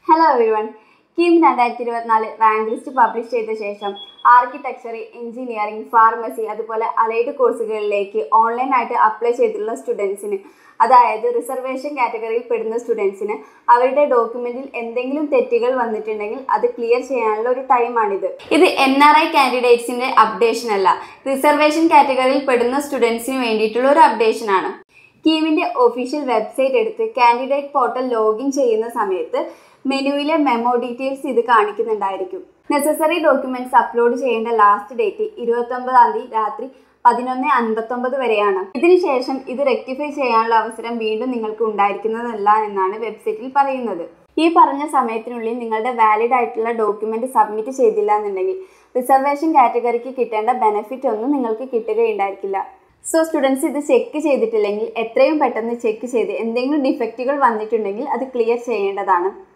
hello everyone KEAM രണ്ടായിരത്തി ഇരുപത്തിനാല് rank list publish ചെയ്ത ശേഷം ആർക്കിടെക്ചർ എഞ്ചിനീയറിംഗ് ഫാർമസി അതുപോലെ അലൈഡ് കോഴ്സുകളിലേക്ക് ഓൺലൈനായിട്ട് അപ്ലൈ ചെയ്തിട്ടുള്ള സ്റ്റുഡൻസിന് അതായത് റിസർവേഷൻ കാറ്റഗറിയിൽ പെടുന്ന സ്റ്റുഡൻസിന് അവരുടെ ഡോക്യുമെന്റിൽ എന്തെങ്കിലും തെറ്റുകൾ വന്നിട്ടുണ്ടെങ്കിൽ അത് ക്ലിയർ ചെയ്യാനുള്ള ഒരു ടൈമാണിത് ഇത് എൻ ആർ ഐ കാൻഡിഡേറ്റ്സിന്റെ അപ്ഡേഷൻ അല്ല റിസർവേഷൻ കാറ്റഗറിയിൽ പെടുന്ന സ്റ്റുഡൻസിന് വേണ്ടിയിട്ടുള്ള ഒരു അപ്ഡേഷൻ ആണ് കീമിന്റെ ഒഫീഷ്യൽ വെബ്സൈറ്റ് എടുത്ത് കാൻഡിഡേറ്റ് പോർട്ടൽ ലോഗിൻ ചെയ്യുന്ന സമയത്ത് മെനുവിലെ മെമ്മോ ഡീറ്റെയിൽസ് ഇത് കാണിക്കുന്നുണ്ടായിരിക്കും നെസസറി ഡോക്യുമെന്റ്സ് അപ്ലോഡ് ചെയ്യേണ്ട ലാസ്റ്റ് ഡേറ്റ് ഇരുപത്തൊമ്പതാം തീയതി രാത്രി പതിനൊന്ന് അൻപത്തൊമ്പത് വരെയാണ് ഇതിനുശേഷം ഇത് റെക്ടിഫൈ ചെയ്യാനുള്ള അവസരം വീണ്ടും നിങ്ങൾക്ക് ഉണ്ടായിരിക്കുന്നതല്ല എന്നാണ് വെബ്സൈറ്റിൽ പറയുന്നത് ഈ പറഞ്ഞ സമയത്തിനുള്ളിൽ നിങ്ങളുടെ വാലിഡ് ആയിട്ടുള്ള ഡോക്യുമെന്റ് സബ്മിറ്റ് ചെയ്തില്ല എന്നുണ്ടെങ്കിൽ റിസർവേഷൻ കാറ്റഗറിക്ക് കിട്ടേണ്ട ബെനിഫിറ്റ് ഒന്നും നിങ്ങൾക്ക് കിട്ടുകയുണ്ടായിരിക്കില്ല സോ സ്റ്റുഡൻസ് ഇത് ചെക്ക് ചെയ്തിട്ടില്ലെങ്കിൽ എത്രയും പെട്ടെന്ന് ചെക്ക് ചെയ്ത് എന്തെങ്കിലും ഡിഫക്റ്റുകൾ വന്നിട്ടുണ്ടെങ്കിൽ അത് ക്ലിയർ ചെയ്യേണ്ടതാണ്